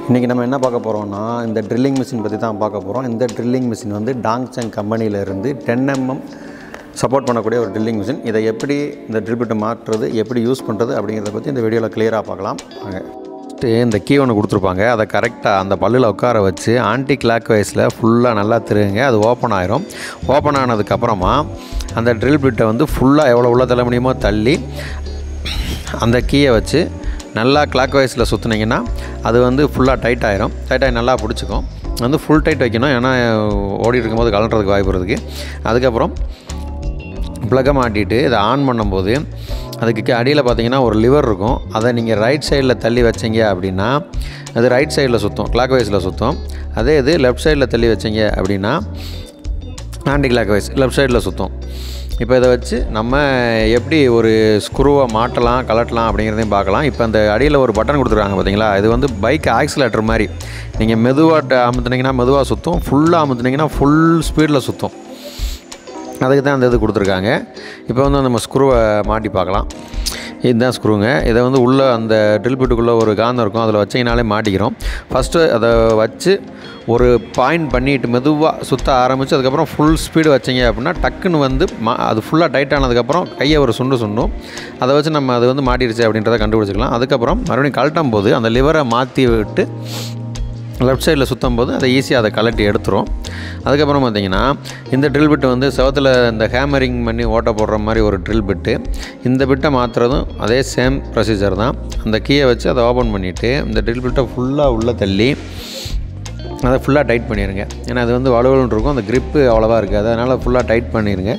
இன்றைக்கி நம்ம என்ன பார்க்க போகிறோம்னா இந்த ட்ரில்லிங் மிஷின் பற்றி தான் பார்க்க போகிறோம் இந்த ட்ரில்லிங் மிஷின் வந்து டாங்சங் கம்பெனியிலேருந்து டென் எம்எம் சப்போர்ட் பண்ணக்கூடிய ஒரு ட்ரில்லிங் மிஷின் இதை எப்படி இந்த ட்ரில் பிட்டை மாற்றுறது எப்படி யூஸ் பண்ணுறது அப்படிங்கிறத பற்றி இந்த வீடியோவில் கிளியராக பார்க்கலாம் வாங்க ஃபஸ்ட்டு இந்த கீ ஒன்று கொடுத்துருப்பாங்க அதை கரெக்டாக அந்த பல்லில் உட்கார வச்சு ஆன்டி கிளாக் வைஸில் ஃபுல்லாக நல்லா திருங்க அது ஓப்பன் ஆயிரும் ஓப்பன் ஆனதுக்கப்புறமா அந்த ட்ரில் பிட்டை வந்து ஃபுல்லாக எவ்வளோ உள்ள தள்ள முடியுமோ தள்ளி அந்த கீயை வச்சு நல்லா கிளாக் வைஸில் சுற்றுனீங்கன்னா அது வந்து ஃபுல்லாக டைட் ஆயிரும் டைட் ஆகி நல்லா பிடிச்சிக்கும் வந்து ஃபுல் டைட் வைக்கணும் ஏன்னா ஓடி இருக்கும்போது கலண்டுறதுக்கு வாய்ப்பு இருக்குது அதுக்கப்புறம் ப்ளக்கை மாட்டிட்டு இதை ஆன் பண்ணும்போது அதுக்கு அடியில் பார்த்தீங்கன்னா ஒரு லிவர் இருக்கும் அதை நீங்கள் ரைட் சைடில் தள்ளி வச்சீங்க அப்படின்னா அது ரைட் சைடில் சுற்றும் கிளாக் வைஸில் சுற்றும் அதே இது லெஃப்ட் சைடில் தள்ளி வச்சீங்க அப்படின்னா ஆன்டி கிளாக் வைஸ் லெஃப்ட் சைடில் சுற்றும் இப்போ இதை வச்சு நம்ம எப்படி ஒரு ஸ்க்ரூவை மாட்டலாம் கலட்டலாம் அப்படிங்கிறதையும் பார்க்கலாம் இப்போ அந்த அடியில் ஒரு பட்டன் கொடுத்துருக்காங்க பார்த்தீங்களா இது வந்து பைக் ஆக்சிலேட்டர் மாதிரி நீங்கள் மெதுவாக அமுத்துனீங்கன்னா மெதுவாக சுற்றும் ஃபுல்லாக அமுத்துனீங்கன்னா ஃபுல் ஸ்பீடில் சுற்றும் அதுக்கு தான் அந்த இது கொடுத்துருக்காங்க இப்போ வந்து நம்ம ஸ்க்ரூவை மாட்டி பார்க்கலாம் இதுதான் ஸ்க்ரூங்க இதை வந்து உள்ளே அந்த ட்ரில் பிட்டுக்குள்ளே ஒரு காந்தம் இருக்கும் அதில் வச்சிங்கனாலே மாட்டிக்கிறோம் ஃபஸ்ட்டு அதை வச்சு ஒரு பாயிண்ட் பண்ணிட்டு மெதுவாக சுற்ற ஆரம்பித்து அதுக்கப்புறம் ஃபுல் ஸ்பீடு வச்சிங்க அப்படின்னா டக்குன்னு வந்து மா அது ஃபுல்லாக டைட் ஆனதுக்கப்புறம் கையை ஒரு சுண்டு சுண்டும் அதை வச்சு நம்ம அது வந்து மாட்டிடுச்சு அப்படின்றத கண்டுபிடிச்சிக்கலாம் அதுக்கப்புறம் மறுபடியும் கழட்டும் போது அந்த லிவரை மாற்றி விட்டு லெஃப்ட் சைடில் சுற்றும் போது அதை ஈஸியாக அதை கலட்டி எடுத்துரும் அதுக்கப்புறம் பார்த்தீங்கன்னா இந்த ட்ரில் பிட்டு வந்து செவத்தில் இந்த ஹேமரிங் பண்ணி ஓட்ட போடுற மாதிரி ஒரு ட்ரில் பிட்டு இந்த பிட்டை மாற்றுறதும் அதே சேம் ப்ரொசீஜர் தான் அந்த கீயை வச்சு அதை ஓப்பன் பண்ணிவிட்டு இந்த ட்ரில் பிட்டை ஃபுல்லாக உள்ளே தள்ளி அதை ஃபுல்லாக டைட் பண்ணிடுங்க ஏன்னா அது வந்து வலுவலுன்னு இருக்கும் அந்த grip அவ்வளோவா இருக்காது அதனால் ஃபுல்லாக டைட் பண்ணிடுங்க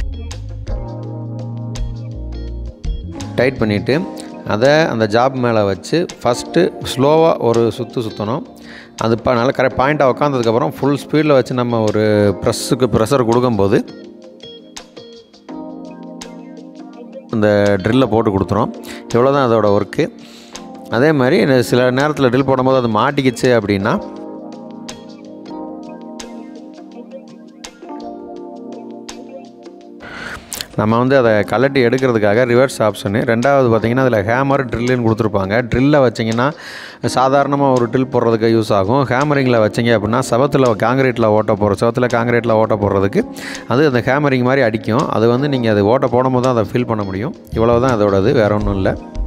டைட் பண்ணிவிட்டு அதை அந்த ஜாப் மேலே வச்சு ஃபஸ்ட்டு ஸ்லோவாக ஒரு சுற்று சுற்றணும் அது இப்போ நல்லா கரெக்ட் பாயிண்ட்டாக உட்காந்ததுக்கப்புறம் ஃபுல் ஸ்பீடில் வச்சு நம்ம ஒரு ப்ரெஸ்ஸுக்கு ப்ரெஷர் கொடுக்கும்போது இந்த ட்ரில்லை போட்டு கொடுத்துரும் இவ்வளோ தான் அதோட ஒர்க்கு அதே மாதிரி இந்த சில நேரத்தில் ட்ரில் போடும்போது அது மாட்டிக்கிச்சு அப்படின்னா நம்ம வந்து அதை கலட்டி எடுக்கிறதுக்காக ரிவர்ஸ் ஆப்ஷனு ரெண்டாவது பார்த்தீங்கன்னா அதில் ஹேமர் ட்ரில்லுன்னு கொடுத்துருப்பாங்க ட்ரில்லை வச்சிங்கன்னா சாதாரணமாக ஒரு ட்ரில் போடுறதுக்கு யூஸ் ஆகும் ஹேமரிங்கில் வச்சிங்க அப்படின்னா செவத்தில் காங்கிரீட்டில் ஓட்ட போகிற செவத்தில் காங்கிரீட்டில் ஓட்ட போடுறதுக்கு அது அந்த ஹேமரிங் மாதிரி அடிக்கும் அது வந்து நீங்கள் அது ஓட்ட போடும்போது தான் அதை ஃபீல் பண்ண முடியும் இவ்வளோ தான் அதோடது வேறு ஒன்றும் இல்லை